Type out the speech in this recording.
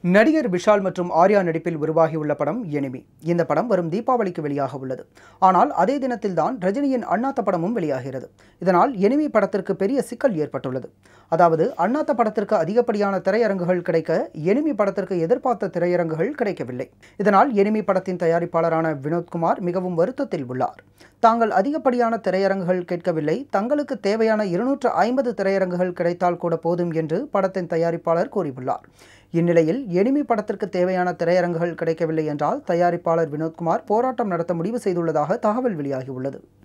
நடிகர் விஷால் மற்றும் ஆர்யா நடிப்பில் உருவாகியுள்ள படம் எனிமி இந்த படம் வரும் தீபாவளிக்கு வெளியாக உள்ளது ஆனால் அதே தினத்தில் தான் ரஜினியின் அண்ணாத்த படமும் வெளியாகிறது இதனால் எனிமி படத்திற்கு பெரிய சிக்கல் ஏற்பட்டுள்ளது அதாவது அண்ணாத்த படத்திற்கு அதிகப்படியான திரையரங்குகள் கிடைக்க எனிமி படத்திற்கு எதிர்பார்த்த திரையரங்குகள் கிடைக்கவில்லை இதனால் எனிமி படத்தின் தயாரிப்பாளரான வினோத்குமார் மிகவும் வருத்தத்தில் உள்ளார் தாங்கள் அதிகப்படியான திரையரங்குகள் கேட்கவில்லை தங்களுக்கு தேவையான இருநூற்று ஐம்பது திரையரங்குகள் கிடைத்தால் கூட போதும் என்று படத்தின் தயாரிப்பாளர் கூறியுள்ளார் இந்நிலையில் எனிமி படத்திற்கு தேவையான திரையரங்குகள் கிடைக்கவில்லை என்றால் தயாரிப்பாளர் வினோத்குமார் போராட்டம் நடத்த முடிவு செய்துள்ளதாக தகவல் வெளியாகியுள்ளது